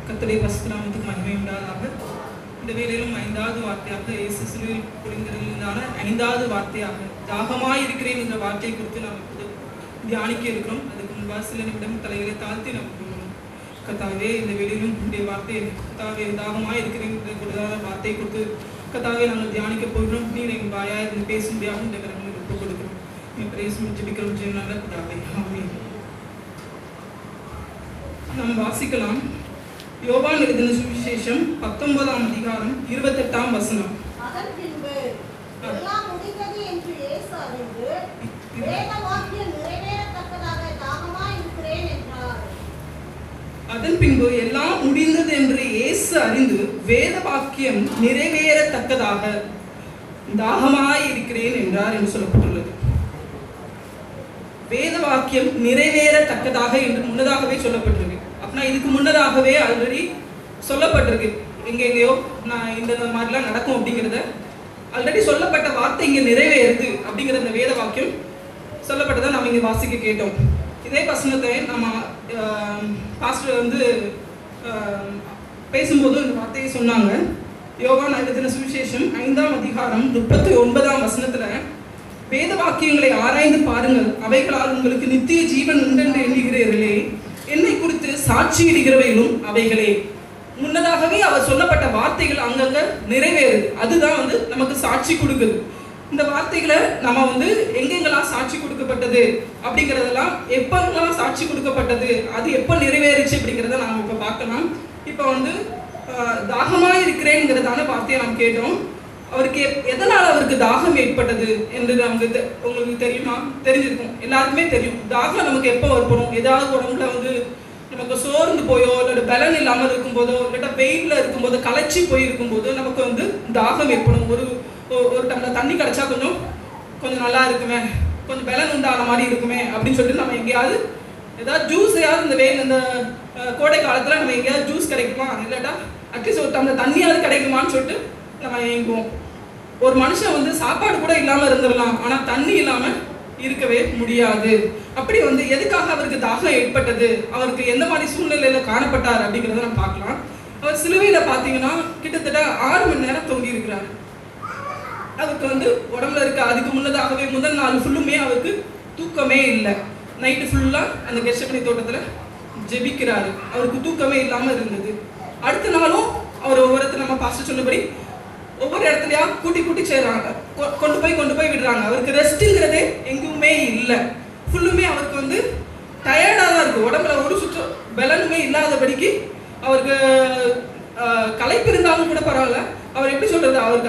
கர்த்தருடைய பசுநாமத்துக்கு மகிமை உண்டாதாக இந்த வேளையிலும் ஐந்தாவது வார்த்தையாக இயேசு சிலுவையில் புரிந்திருந்தான ஐந்தாவது வார்த்தையாக தாகமாய் இருக்கிறேன் என்ற வார்த்தையை குறித்து நாம் இப்போது தியானிக்க இருக்கிறோம் அதுக்கு முன்பாக சில நிமிடம் தலைகளை தாழ்த்தி நாம் கூறணும் கத்தாவே இந்த வேளையிலும் உடைய வார்த்தை கத்தாவே தாகமாய் இருக்கிறேன் என்ற கூடுதலான வார்த்தையை கொடுத்து கத்தாவே நாங்கள் தியானிக்க போகிறோம் நீர் எங்கள் வாயா இருந்து பேசும்படியாக இந்த கரங்களை ஒப்புக் கொடுக்கிறோம் என் பிரேசம் ஜெபிக்கிறோம் ஜெயனால கத்தாவே ஆமென் நாம் வாசிக்கலாம் யோவான் எழுதின சுவிசேஷம் பத்தொன்பதாம் அதிகாரம் இருபத்தெட்டாம் வசனம் அதன் பின்பு எல்லாம் முடிந்தது என்று இயேசு அறிந்து வேத வாக்கியம் நிறைவேறத்தக்கதாக தாகமாய் இருக்கிறேன் என்றார் அதன் பின்பு எல்லாம் முடிந்தது என்று இயேசு அறிந்து வேத வாக்கியம் நிறைவேறத்தக்கதாக தாகமாய் இருக்கிறேன் என்றார் என்று சொல்லப்பட்டுள்ளது வேத வாக்கியம் நிறைவேறத்தக்கதாக என்று முன்னதாகவே சொல்லப்பட்டிருக்கு அப்படின்னா இதுக்கு முன்னதாகவே ஆல்ரெடி சொல்லப்பட்டிருக்கு எங்கெங்கேயோ நான் இந்த இந்த மாதிரிலாம் நடக்கும் அப்படிங்கிறத ஆல்ரெடி சொல்லப்பட்ட வார்த்தை இங்கே நிறைவேறுது அப்படிங்கிற அந்த வேத வாக்கியம் சொல்லப்பட்டதை நம்ம இங்கே வாசிக்க கேட்டோம் இதே வசனத்தை நம்ம பாஸ்டர் வந்து ஆஹ், பேசும்போது இந்த வார்த்தையை சொன்னாங்க யோகான் எழுதின சுவிசேஷம் ஐந்தாம் அதிகாரம் முப்பத்தி ஒன்பதாம் வசனத்துல வேத வாக்கியங்களை ஆராய்ந்து பாருங்கள் அவைகளால் உங்களுக்கு நித்திய ஜீவன் உண்டென்று எண்ணுகிறீர்களே என்னை குறித்து சாட்சியிடுகிறவைகளும் அவைகளே முன்னதாகவே அவர் சொல்லப்பட்ட வார்த்தைகள் அங்கங்க நிறைவேறுது அதுதான் வந்து நமக்கு சாட்சி கொடுக்குது இந்த வார்த்தைகளை நம்ம வந்து எங்கெங்கெல்லாம் சாட்சி கொடுக்கப்பட்டது அப்படிங்கிறதெல்லாம் எப்பெல்லாம் சாட்சி கொடுக்கப்பட்டது அது எப்போ நிறைவேறுச்சு அப்படிங்கிறத நாம் இப்போ பார்க்கலாம் இப்போ வந்து ஆஹ், தாகமாய் இருக்கிறேங்கிறதான வார்த்தையை நாம் கேட்டோம் அவருக்கு எப்- எதனால் அவருக்கு தாகம் ஏற்பட்டது என்று நமக்கு தெ- உங்களுக்கு தெரியுமா தெரிஞ்சிருக்கும் எல்லாருக்குமே தெரியும் தாகம் நமக்கு எப்போ ஏற்படும் ஏதாவது உடம்புல வந்து நமக்கு சோர்ந்து போயோ இல்லை பலன் இல்லாமல் இருக்கும்போதோ இல்லாட்டா வெயிலில் இருக்கும்போதோ களைச்சி போயிருக்கும் போதோ நமக்கு வந்து தாகம் ஏற்படும் ஒரு ஒ- ஒரு டம்ளர் தண்ணி கிடைச்சா கொஞ்சம் கொஞ்சம் நல்லா இருக்குமே கொஞ்சம் பலன் உண்டான மாதிரி இருக்குமே அப்படின்னு சொல்லிட்டு நம்ம எங்கேயாவது ஏதாவது ஜூஸையாவது இந்த வெயில் இந்த அஹ், கோடை காலத்தில் நம்ம எங்கேயாவது ஜூஸ் கிடைக்குமா இல்லாட்டா அட்லீஸ்ட் ஒரு டம்ளர் தண்ணியாவது கிடைக்குமான்னு சொல்லிட்டு நம்ம ஏங்குவோம் ஒரு மனுஷன் வந்து சாப்பாடு கூட இல்லாமல் இருந்துடலாம் ஆனால் தண்ணி இல்லாமல் இருக்கவே முடியாது அப்படி வந்து எதுக்காக அவருக்கு தாகம் ஏற்பட்டது அவருக்கு எந்த மாதிரி சூழ்நிலையில காணப்பட்டார் அப்படிங்கிறத நம்ம பார்க்கலாம் அவர் சிலுவையில பார்த்தீங்கன்னா கிட்டத்தட்ட ஆறு மணி நேரம் தொங்கி இருக்கிறார் அவருக்கு வந்து உடம்புல இருக்க அதுக்கு முன்னதாகவே முதல் நாள் ஃபுல்லுமே அவருக்கு தூக்கமே இல்லை நைட்டு ஃபுல்லாக அந்த கெஷப்பணி தோட்டத்தில் ஜெபிக்கிறாரு அவருக்கு தூக்கமே இல்லாமல் இருந்தது அடுத்த நாளும் அவர் ஒவ்வொரு இடத்துல நம்ம பாஸ்டர் சொன்னபடி ஒவ்வொரு இடத்துலயா கூட்டி கூட்டி சேர்றாங்க கொ- கொண்டு போய் கொண்டு போய் விடுறாங்க அவருக்கு ரெஸ்ட்டுங்கிறதே எங்கேயுமே இல்லை ஃபுல்லுமே அவருக்கு வந்து டயர்டாக தான் இருக்கு உடம்புல ஒரு சுற்று பலனுமே இல்லாதபடிக்கு அவருக்கு ஆஹ், களைப்பு இருந்தாலும் கூட பரவாயில்ல அவர் எப்படி சொல்றது அவருக்கு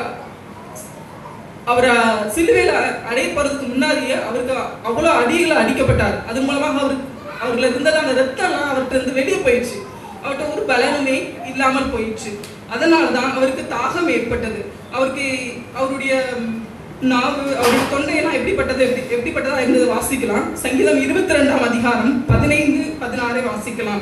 அவரை சிலுவையில் அடையப்படுறதுக்கு முன்னாடியே அவருக்கு அவ்வளோ அடிகளை அடிக்கப்பட்டார் அது மூலமாக அவர் அவர்ல இருந்ததான ரத்தம்லாம் அவர்கிட்ட இருந்து வெளியே போயிடுச்சு அவர்கிட்ட ஒரு பலனுமே இல்லாமல் போயிடுச்சு அதனால தான் அவருக்கு தாகம் ஏற்பட்டது அவருக்கு அவருடைய ம், நாவு அவருடைய தொண்டையெல்லாம் எப்படிப்பட்டது எப்படி எப்படிப்பட்டதா இருந்தது வாசிக்கலாம் சங்கீதம் இருபத்தி ரெண்டாம் அதிகாரம் பதினைந்து பதினாறை வாசிக்கலாம்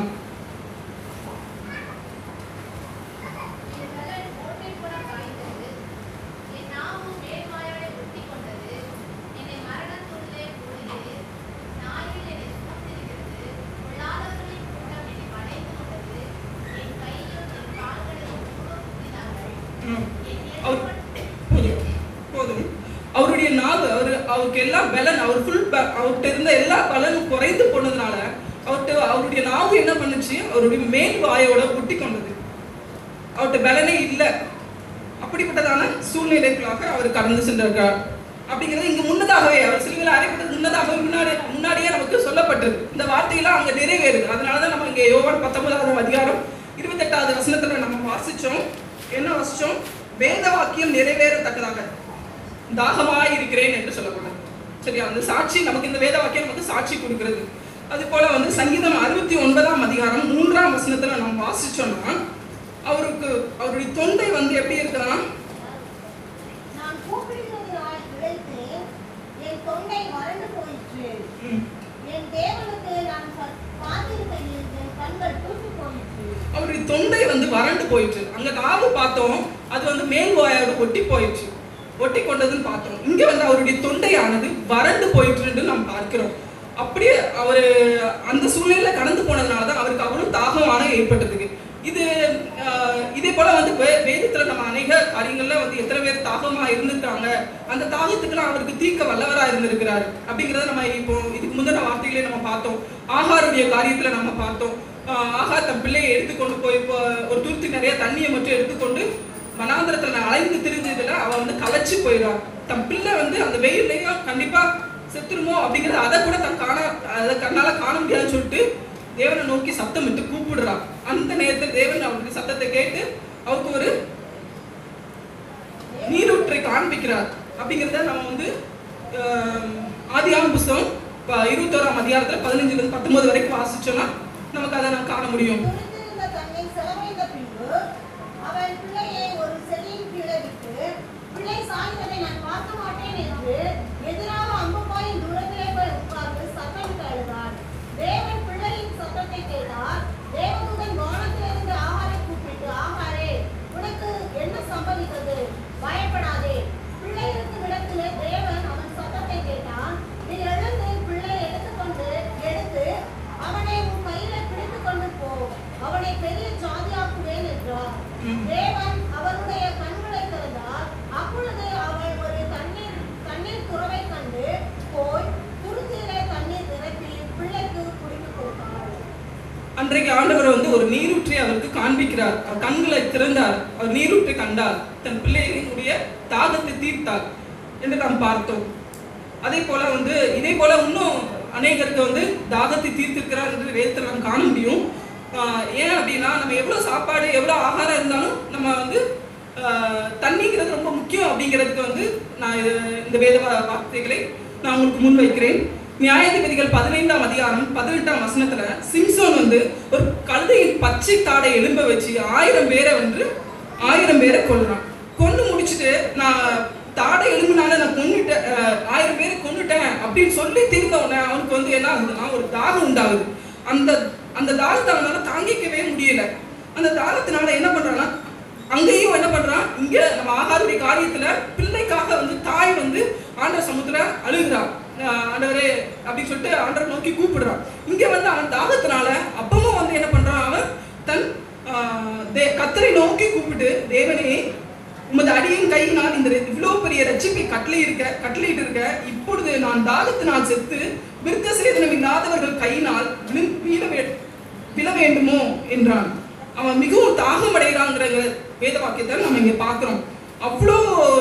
என் கலன் கோட்டை போல காய்ந்தது என் நாவும் மேல்வாயோடை ஒட்டிக் கொண்டது என்னை மரணத்துள்ளே போடுகிறது நாயில் என்னை சுமந்திருக்கிறது பொல்லாதவர்களின் கூட்டம் என்னை வளைந்து கொண்டது என் கையும் என் கால்களையும் கூட குத்தினார்கள் ம். என் அவர் எலும்பு- போதும் போதும் அவருடைய நாவு அவர் அவருக்கு எல்லா பலன் அவர் ஃபுல் அவர்கிட்ட இருந்த எல்லா பலனும் குறைந்து போனதுனால அவர்கிட்ட அவருடைய நாவு என்ன பண்ணுச்சு அவருடைய மேல் வாயோட ஒட்டி கொண்டது அவர்கிட்ட பலனே இல்லை அப்படிப்பட்டதான சூழ்நிலைகளாக அவர் கடந்து சென்றிருக்கிறார் அப்படிங்கிறது இங்க முன்னதாகவே அவர் சிலுவையில் அறைப்பட்டது முன்னதாகவே முன்னாடி முன்னாடியே நமக்கு சொல்லப்பட்டது இந்த வார்த்தையெல்லாம் அங்க நிறைவேறுது அதனால தான் நம்ம இங்க யோவான் பத்தொன்பதாவது அதிகாரம் இருபத்தெட்டாவது வசனத்துல நம்ம வாசிச்சோம் என்ன வாசிச்சோம் வேத வாக்கியம் நிறைவேறத்தக்கதாக தாகமாய் இருக்கிறேன் என்று சொல்லப்பட்டது சரியா அந்த சாட்சி நமக்கு இந்த வேத வாக்கியம் நமக்கு சாட்சி கொடுக்கிறது அது போல வந்து சங்கீதம் அறுபத்தி ஒன்பதாம் அதிகாரம் மூன்றாம் வசனத்துல நம்ம வாசிச்சோம்னா அவருக்கு அவருடைய தொண்டை வந்து எப்படி இருக்குன்னா நான் கூப்பிடுகிறதாய் இழைத்தேன் என் தொண்டை வறண்டு போயிற்று ம், என் தேவனுக்கு நான் ப- பார்த்திருக்கையில் என் கண்கள் தூக்கி போயிற்று அவருடைய தொண்டை வந்து வறண்டு போயிடுச்சு அங்க நாவு பார்த்தோம் அது வந்து மேல் வாயோட ஒட்டி போயிடுச்சு ஒட்டி கொண்டதுன்னு பார்த்தோம் இங்க வந்து அவருடைய தொண்டையானது வறண்டு போயிட்டுன்னு நம்ம பார்க்கிறோம் அப்படியே அவர் அந்த சூழ்நிலையில கடந்து போனதுனால தான் அவருக்கு அவ்வளவு தாகமான ஏற்பட்டதுக்கு இது வந்து எத்தனை பேர் தாகமா இருந்திருக்காங்க அந்த தாகத்துக்குலாம் அவருக்கு தீர்க்க வல்லவரா இருந்திருக்கிறார் அப்படிங்கறத நம்ம இப்போ இதுக்கு முந்தின வார்த்தைகளே நம்ம பார்த்தோம் ஆகாருடைய காரியத்துல நம்ம பார்த்தோம் ஆஹ் ஆகார் தன் பிள்ளையை எடுத்துக்கொண்டு போய் இப்போ ஒரு துருத்தி நிறைய தண்ணியை மட்டும் எடுத்துக்கொண்டு வனாந்திரத்துல அலைந்து திரிஞ்சதுல அவன் வந்து களைச்சு போயிடான் தன் பிள்ளை வந்து அந்த வெயில்லையும் கண்டிப்பா செத்துருமோ அப்படிங்கறது அதை கூட தன் காண அதை கண்ணால காண முடியாதுன்னு சொல்லிட்டு தேவனை நோக்கி சத்தம் விட்டு கூப்பிடுறான் அந்த நேரத்தில் தேவன் அவருக்கு சத்தத்தை கேட்டு அவருக்கு ஒரு நீரூற்றை காண்பிக்கிறார் அப்படிங்கிறத நம்ம வந்து ஆஹ், ஆதியாகம புஸ்தகம் ப- இருபத்தோராம் அதிகாரத்துல பதினஞ்சுல இருந்து பத்தொன்பது வரைக்கும் வாசிச்சோம்னா நமக்கு அதை நம்ம காண முடியும் துரித்திருந்த தன்னை செலவைந்த பின்பு அவன் பிள்ளையை ஒரு செடியின் கீழே விட்டு பிள்ளை சாய்ந்ததை நான் பார்க்க மாட்டேன் என்று எதிராக அம்புபாயின் தூரத்திலே போய் உட்கார்ந்து சத்தமிட்டு அழுதார் தேவன் பிள்ளையின் சத்தத்தை கேட்டார் தேவதூதன் வானத்திலிருந்து ஆகாரை கூப்பிட்டு ஆகாரே உனக்கு என்ன சம்பவித்தது பயப்படாதே பிள்ளை இருக்கும் இடத்திலே தேவன் அவன் சத்தத்தை கேட்டான் நீ எழுந்து பிள்ளை எடுத்துக்கொண்டு எடுத்து அவனை உன் கையில பிடித்துக் கொண்டு போ அவனை பெரிய ஜாதியாக்குவேன் என்றார் ம். தேவன் அவருடைய கண்களை திறந்தார் அப்பொழுது அவள் ஒரு தண்ணீர் தண்ணீர் துறவை கண்டு போய் துருத்தியிலே தண்ணீர் நிரப்பி பிள்ளைக்கு குடித்து கொடுத்தாள் அன்றைக்கு ஆண்டவர் வந்து ஒரு நீரூற்றை அவருக்கு காண்பிக்கிறார் அவர் கண்களை திறந்தார் அவர் நீரூற்றை கண்டார் தன் பிள்ளையினுடைய தாகத்தை தீர்த்தார் என்று நாம் பார்த்தோம் அதே போல வந்து இதே போல இன்னும் அநேகருக்கு வந்து தாகத்தை தீர்த்திருக்கிறார் என்று வேதத்தில் நாம் காண முடியும் ஆஹ் ஏன் அப்படின்னா நம்ம எவ்வளவு சாப்பாடு எவ்வளவு ஆகாரம் இருந்தாலும் நம்ம வந்து ஆஹ் தண்ணிங்கிறது ரொம்ப முக்கியம் அப்படிங்கிறதுக்கு வந்து நான் இது- இந்த வேத வா- வார்த்தைகளை நான் உங்களுக்கு முன்வைக்கிறேன் நியாயாதிபதிகள் பதினைந்தாம் அதிகாரம் பதினெட்டாம் வசனத்துல சிம்சோன் வந்து ஒரு கழுதையின் பச்சை தாடை எலும்ப வச்சு ஆயிரம் பேரை வந்து ஆயிரம் பேரை கொல்றான் கொண்டு முடிச்சுட்டு நான் தாடை எலும்புனால நான் கொன்னுட்டேன் அஹ், ஆயிரம் பேரை கொன்னுட்டேன் அப்படின்னு சொல்லி தீர்ந்த உடனே அவனுக்கு வந்து என்ன ஆகுதுன்னா ஒரு தாகம் உண்டாகுது அந்த அந்த தாகத்தை அவனால தாங்கிக்கவே முடியல அந்த தாகத்தினால என்ன பண்றான்னா அங்கேயும் என்ன பண்றான் இங்க நம்ம ஆகாருடைய காரியத்துல பிள்ளைக்காக வந்து தாய் வந்து ஆண்டவர் சமுத்திர அழுகுறான் ஆஹ் ஆண்டவரே அப்படின்னு சொல்லிட்டு ஆண்டவர் நோக்கி கூப்பிடுறான் இங்க வந்து அவன் தாகத்தினால அப்பமும் வந்து என்ன பண்றான் அவன் தன் ஆஹ் தே- கத்தரை நோக்கி கூப்பிட்டு தேவனே உமது அடியின் கையினால் இந்த இவ்வளவு பெரிய ரட்சிப்பை கட்டளை இருக்க கட்டளையிட்டு இருக்க இப்பொழுது நான் தாகத்தினால் செத்து விருத்த சேதனம் இல்லாதவர்கள் கையினால் விழு- வீழ வே- விழ வேண்டுமோ என்றான் அவன் மிகவும் தாகம் அடைகிறாங்கிற வேத வாக்கியத்தை நம்ம இங்க பார்க்கிறோம் அவ்வளோ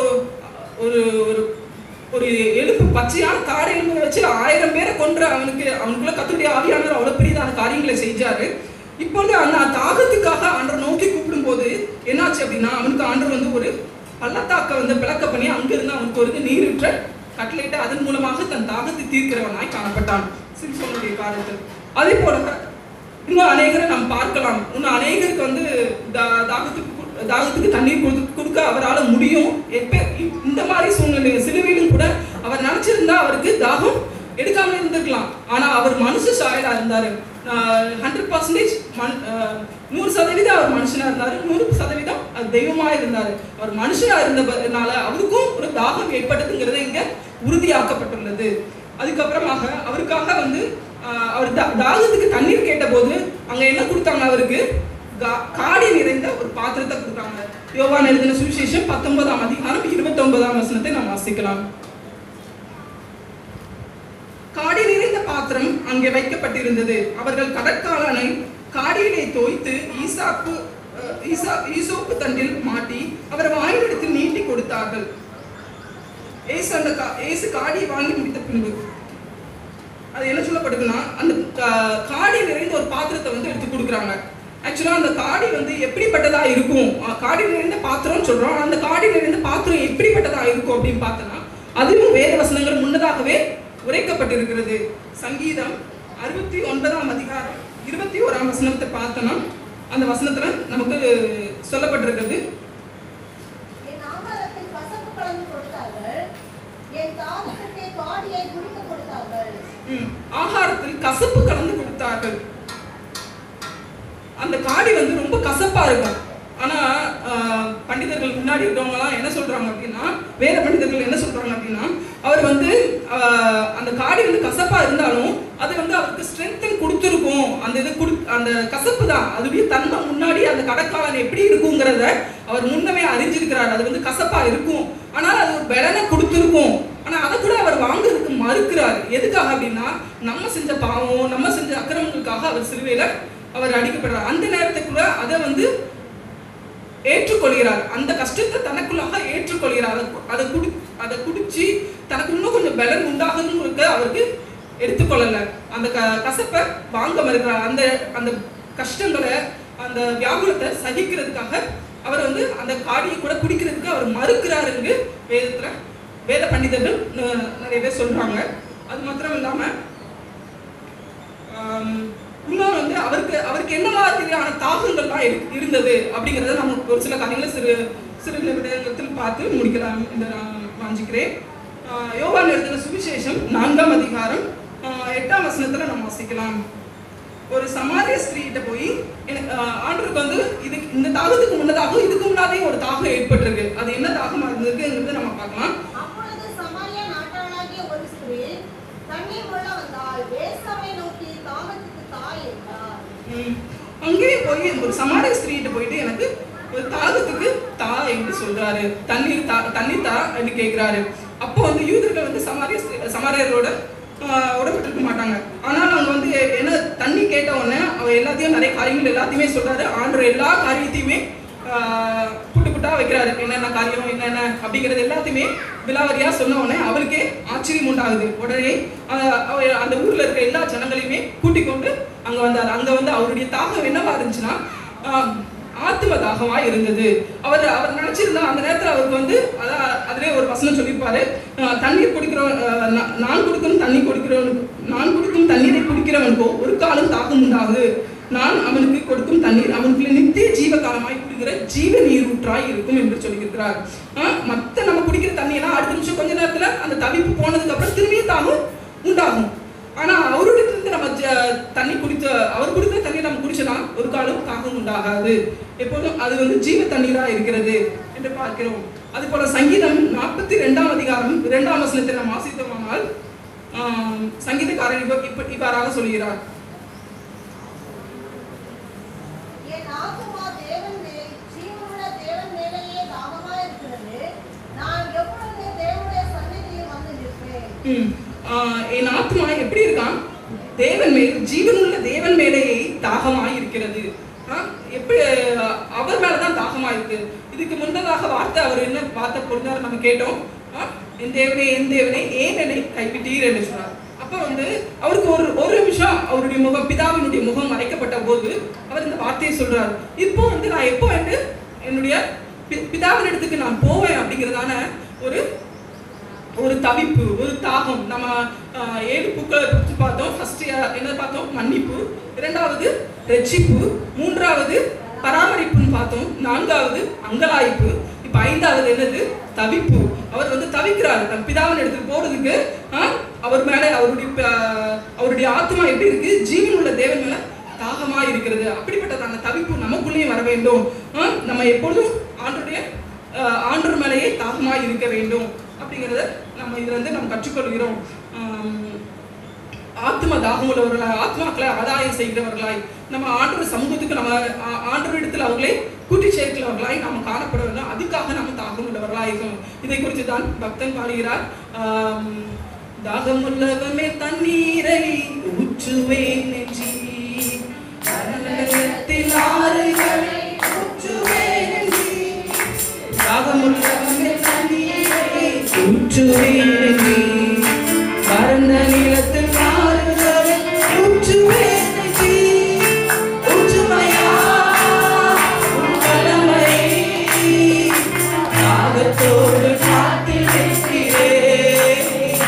ஒரு ஒரு ஒரு எலும்பு பச்சையான காடை எலும்பை வச்சு ஆயிரம் பேரை கொன்ற அவனுக்கு அவனுக்குள்ள கத்துடைய ஆவியானவர் அவ்வளவு பெரியதான காரியங்களை செஞ்சாரு இப்பொழுது அந்த தாகத்துக்காக ஆண்டவர் நோக்கி கூப்பிடும்போது என்னாச்சு அப்படின்னா அவனுக்கு ஆண்டவர் வந்து ஒரு பள்ளத்தாக்க வந்து பிளக்க பண்ணி அங்கிருந்து அவனுக்கு ஒரு நீருற்ற கட்டளையிட்டு அதன் மூலமாக தன் தாகத்தை தீர்க்கிறவனாய் காணப்பட்டான் சிம்சோனுடைய காலத்தில் அதே போல இன்னும் அநேகரை நாம் பார்க்கலாம் இன்னும் அநேகருக்கு வந்து தா- தாகத்துக்கு கு- தாகத்துக்கு தண்ணீர் கொடுத்து கொடுக்க அவரால் முடியும் எப்ப இ- இந்த மாதிரி சூழ்நிலை சிலுவையிலும் கூட அவர் நினைச்சிருந்தா அவருக்கு தாகம் எடுக்காம இருந்திருக்கலாம் ஆனா அவர் மனுஷ சாயலா இருந்தாரு ஹண்ட்ரட் பர்சன்டேஜ் மண் ஆஹ், நூறு சதவீதம் அவர் மனுஷனா இருந்தாரு நூறு சதவீதம் அது தெய்வமா இருந்தாரு அவர் மனுஷனா இருந்ததுனால அவருக்கும் ஒரு தாகம் ஏற்பட்டதுங்கிறது இங்க உறுதியாக்கப்பட்டுள்ளது அதுக்கப்புறமாக அவருக்காக வந்து ஆஹ், அவர் தா- தாகத்துக்கு தண்ணீர் கேட்டபோது அங்க என்ன கொடுத்தாங்க அவருக்கு கா- காடி நிறைந்த ஒரு பாத்திரத்தை கொடுத்தாங்க யோவான் எழுதின சுவிசேஷம் பத்தொன்பதாம் அதிகாரம் இருபத்தொன்பதாம் வசனத்தை நாம் வாசிக்கலாம் காடி நிறைந்த பாத்திரம் அங்கே வைக்கப்பட்டிருந்தது அவர்கள் கடற்காலனை காடியிலே தோய்த்து ஈசாப்பு அஹ், ஈசா ஈசோப்பு தண்டில் மாட்டி அவர் வாயிலிடத்தில் நீட்டி கொடுத்தார்கள் ஏசு அந்த கா- ஏசு காடியை வாங்கி முடித்த பின்பு அது என்ன சொல்லப்படுதுன்னா அந்த கா- காடி நிறைந்த ஒரு பாத்திரத்தை வந்து எடுத்து கொடுக்குறாங்க ஆக்சுவலாக அந்த காடி வந்து எப்படிப்பட்டதா இருக்கும் அஹ் காடி நிறைந்த பாத்திரம்னு சொல்றோம் அந்த காடி நிறைந்த பாத்திரம் எப்படிப்பட்டதா இருக்கும் அப்படின்னு பார்த்தோன்னா அதுவும் வேத வசனங்கள் முன்னதாகவே உரைக்கப்பட்டிருக்கிறது சங்கீதம் அறுபத்தி ஒன்பதாம் அதிகாரம் இருபத்தி ஓராம் வசனத்தை பார்த்தோன்னா அந்த வசனத்துல நமக்கு சொல்லப்பட்டிருக்கிறது என் ஆகாரத்தில் கசப்பு கலந்து கொடுத்தார்கள் என் தாகத்துக்கு காடியை குடிக்க கொடுத்தார்கள் ம், ஆகாரத்தில் கசப்பு கலந்து கொடுத்தார்கள் அந்த காடி வந்து ரொம்ப கசப்பா இருக்கும் ஆனா ஆஹ், பண்டிதர்கள் முன்னாடி இருக்கவங்க எல்லாம் என்ன சொல்றாங்க அப்படின்னா வேற பண்டிதர்கள் என்ன சொல்றாங்க அப்படின்னா அவர் வந்து ஆஹ், அந்த காடி வந்து கசப்பா இருந்தாலும் அது வந்து அவருக்கு ஸ்ட்ரென்த்தன் கொடுத்துருக்கும் அந்த இது கொடு அந்த கசப்பு தான் அதுடைய தன்மை முன்னாடி அந்த கடைக்காலன் எப்படி இருக்குங்கிறத அவர் முன்னமே அறிஞ்சிருக்கிறார் அது வந்து கசப்பா இருக்கும் ஆனால் அது ஒரு பலனை கொடுத்துருக்கும் ஆனா அதை கூட அவர் வாங்குறதுக்கு மறுக்கிறார் எதுக்காக அப்படின்னா நம்ம செஞ்ச பாவம் நம்ம செஞ்ச அக்கிரமங்களுக்காக அவர் சிலுவையில அவர் அடிக்கப்படுறார் அந்த நேரத்துக்குள்ள அதை வந்து ஏற்றுக்கொள்கிறார் அந்த கஷ்டத்தை தனக்குள்ளாக ஏற்றுக்கொள்கிறார் அதை கு- அதை குடி அதை குடிச்சு தனக்கு இன்னும் கொஞ்சம் பலன் உண்டாகணுங்கிறத அவருக்கு எடுத்துக்கொள்ளல அந்த க கசப்பை வாங்க மறுக்கிறார் அந்த அந்த கஷ்டங்களை அந்த வியாகுலத்தை சகிக்கிறதுக்காக அவர் வந்து அந்த காடியை கூட குடிக்கிறதுக்கு அவர் மறுக்கிறாருன்னு வேதத்துல வேத பண்டிதர்கள் ந- நிறைய பேர் சொல்றாங்க அது மாத்திரம் இல்லாம ஆம், இன்னொரு வந்து அவருக்கு அவருக்கு என்ன மாதிரியான தாக்கங்கள்லாம் இரு- இருந்தது அப்படிங்கறத நம்ம ஒரு சில கதைகளை சிறு சிறு நிமிடத்தில் பார்த்து முடிக்கலாம் என்று நான் வாஞ்சிக்கிறேன் ஆஹ் யோவான் எழுதின சுவிசேஷம் நான்காம் அதிகாரம் ஆஹ் எட்டாம் வசனத்துல நம்ம வாசிக்கலாம் ஒரு சமாரிய ஸ்திரீகிட்ட போய் எனக்கு ஆஹ் ஆண்டவருக்கு வந்து இது இந்த தாகத்துக்கு முன்னதாக இதுக்கு முன்னாடியே ஒரு தாகம் ஏற்பட்டிருக்கு அது என்ன தாகமா இருந்திருக்குங்கிறத நம்ம பார்க்கலாம் அப்பொழுது சமாரியா நாட்டாளாகிய ஒரு ஸ்திரீ தண்ணீர் கொள்ள வந்தாள் ஏசாவை நோக்கி தாகத்துக்கு தாய் என்றார் ம். அங்கேயே போய் ஒரு சமாரிய ஸ்திரீகிட்ட போயிட்டு எனக்கு ஒரு தாகத்துக்கு தா என்று சொல்றாரு தண்ணீர் தா தண்ணீர் தா என்று கேட்கிறாரு அப்போ வந்து யூதர்கள் வந்து சமாரிய ஸ்திரீ- சமாரியரோட ஆஹ், உடன்பட்டிருக்க மாட்டாங்க ஆனால் அவங்க வந்து என்ன தண்ணி கேட்ட உடனே அவர் எல்லாத்தையும் நிறைய காரியங்கள் எல்லாத்தையுமே சொல்றாரு ஆண்டவர் எல்லா காரியத்தையுமே ஆஹ், புட்டு புட்டா வைக்கிறாரு என்னென்ன காரியம் என்னென்ன அப்படிங்கிறது எல்லாத்தையுமே விலாவரியா சொன்ன உடனே அவருக்கே ஆச்சரியம் உண்டாகுது உடனே ஆஹ், அவர் அந்த ஊர்ல இருக்க எல்லா ஜனங்களையுமே கூட்டிக் கொண்டு அங்க வந்தார் அங்க வந்து அவருடைய தாகம் என்னவா இருந்துச்சுன்னா ஆம், ஆத்தும தாகமா இருந்தது அவர் அவர் நினைச்சிருந்தா அந்த நேரத்துல அவருக்கு வந்து அதான் அதிலே ஒரு வசனம் சொல்லியிருப்பாரு ஆஹ், தண்ணீர் குடிக்கிறவன் ஆஹ், நா- நான் கொடுக்கும் தண்ணி குடிக்கிறவனுக்கு நான் கொடுக்கும் தண்ணீரை குடிக்கிறவனுக்கோ ஒரு காலம் தாகம் உண்டாகுது நான் அவனுக்கு கொடுக்கும் தண்ணீர் அவனுக்குள்ள நித்திய ஜீவ காலமாய் குடிக்கிற ஜீவ நீரூற்றாய் இருக்கும் என்று சொல்லியிருக்கிறார் ஆஹ், மத்த நம்ம குடிக்கிற தண்ணியெல்லாம் அடுத்த நிமிஷம் கொஞ்ச நேரத்துல அந்த தவிப்பு போனதுக்கு அப்புறம் திரும்பியும் தாகம் உண்டாகும் ஆனா அவருடைய இருந்து நம்ம ஜ- தண்ணி குடித்த அவர் குடித்த தண்ணி நம்ம குடிச்சோம்னா ஒரு காலம் தாகம் உண்டாகாது எப்போதும் அது வந்து ஜீவ தண்ணீரா இருக்கிறது என்று பார்க்கிறோம் அது போல சங்கீதம் நாற்பத்தி ரெண்டாம் அதிகாரம் இரண்டாம் வசனத்தை நாம் வாசித்தோமானால் ஆம், சங்கீதக்காரர் இவ- இப்ப இவ்வாறாக சொல்கிறார் என் ஆத்துமா தேவன் மேல் ஜீவனுள்ள தேவன் மேலேயே தாகமா இருக்கிறது நான் எப்பொழுது தேவனுடைய சந்நிதியில் வந்து நிற்பேன் ம். ஆஹ், என் ஆத்மா எப்படி இருக்கான் தேவன் மேல் ஜீவனுள்ள தேவன் மேலேயே தாகமாய் இருக்கிறது ஆஹ், எப்படி ஆஹ், அவர் மேலதான் தாகமா இருக்கு இதுக்கு முன்னதாக வார்த்தை அவர் என்ன வார்த்தை பொருந்தாரு நம்ம கேட்டோம் ஆஹ், என் தேவனே என் தேவனே ஏன் என்னை கைவிட்டீர் என்று சொன்னார் அப்ப வந்து அவருக்கு ஒரு ஒரு நிமிஷம் அவருடைய முகம் பிதாவினுடைய முகம் மறைக்கப்பட்ட போது அவர் இந்த வார்த்தையை சொல்றாரு இப்போ வந்து நான் எப்போ வந்து என்னுடைய பி- பிதாவின் இடத்துக்கு நான் போவேன் அப்படிங்கிறதான ஒரு ஒரு தவிப்பு ஒரு தாகம் நம்ம ஆஹ், ஏழு பூக்களை பிரித்து பார்த்தோம் ஃபர்ஸ்ட் என்ன பார்த்தோம் மன்னிப்பு இரண்டாவது ரட்சிப்பு மூன்றாவது பராமரிப்புன்னு பார்த்தோம் நான்காவது அங்கலாய்ப்பு இப்ப ஐந்தாவது என்னது தவிப்பு அவர் வந்து தவிக்கிறார் தன் பிதாவின் இடத்துக்கு போறதுக்கு ஆஹ், அவர் மேல அவருடைய ப- அவருடைய ஆத்மா எப்படி இருக்கு ஜீவன் உள்ள தேவன் மேல தாகமா இருக்கிறது அப்படிப்பட்டதான தவிப்பு நமக்குள்ளேயும் வர வேண்டும் ஆஹ், நம்ம எப்பொழுதும் ஆண்டுடைய ஆஹ் ஆண்டவர் மேலேயே தாகமாக இருக்க வேண்டும் அப்படிங்கிறத நம்ம இதுல இருந்து நம்ம கற்றுக்கொள்கிறோம் ஆம், ஆத்ம தாகம் உள்ளவர்களாய் ஆத்மாக்களை ஆதாயம் செய்கிறவர்களாய் நம்ம ஆண்டவர் சமூகத்துக்கு நம்ம ஆ- ஆண்டவர் இடத்துல அவங்களே கூட்டி சேர்க்கிறவர்களாய் நாம் காணப்பட வேண்டும் அதுக்காக நம்ம தாகம் உள்ளவர்களாய் இருக்கணும் இதை குறித்து தான் பக்தன் பாடுகிறார் ஆம், தாகம் உள்ளவமே தண்ணீரை ஊற்றுவேன் நெஞ்சி மரணத்தில் ஆறுகளை ஊற்றுவேன் நெஞ்சி தாகமுள்ளவனே தண்ணீரை ஊற்றுவேன் நீ. வறண்ட நிலத்தில் ஆறுகளை ஊற்றுவேன் நீ. ஊற்றுமையா உன் வல்லமை. தாகத்தோடு காத்திருக்கிறேன்.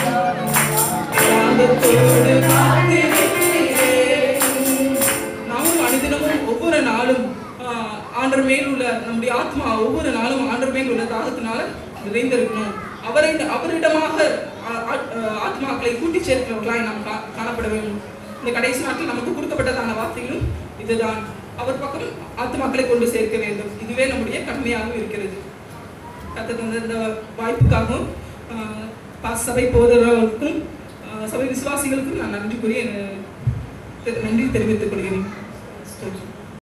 தாகத்தோடு காத்திருக்கிறேன். நாமும் அனுதினமும் ஒவ்வொரு நாளும் ஆஹ், ஆண்டவர் மேல் உள்ள நம்முடைய ஆத்மா ஒவ்வொரு நாளும் ஆண்டவர் மேல் உள்ள தாகத்தினால நிறைந்திருக்கணும் அவரை அவரிடமாக ஆ- ஆ- ஆஹ், ஆத்மாக்களை கூட்டி சேர்க்கிறவர்களாய் நாம் கா- காணப்பட வேண்டும் இந்த கடைசி நாட்டில் நமக்கு கொடுக்கப்பட்டதான வார்த்தைகளும் இதுதான் அவர் பக்கம் ஆத்மாக்களை கொண்டு சேர்க்க வேண்டும் இதுவே நம்முடைய கடமையாகவும் இருக்கிறது கத்த தந்த இந்த வாய்ப்புக்காகவும் ஆஹ், பாஸ் சபை போதவர்களுக்கும் ஆஹ், சபை விசுவாசிகளுக்கும் நான் நன்றி கூறி என- தெ- நன்றி தெரிவித்துக் கொள்கிறேன் ஸ்தோத்திரம்.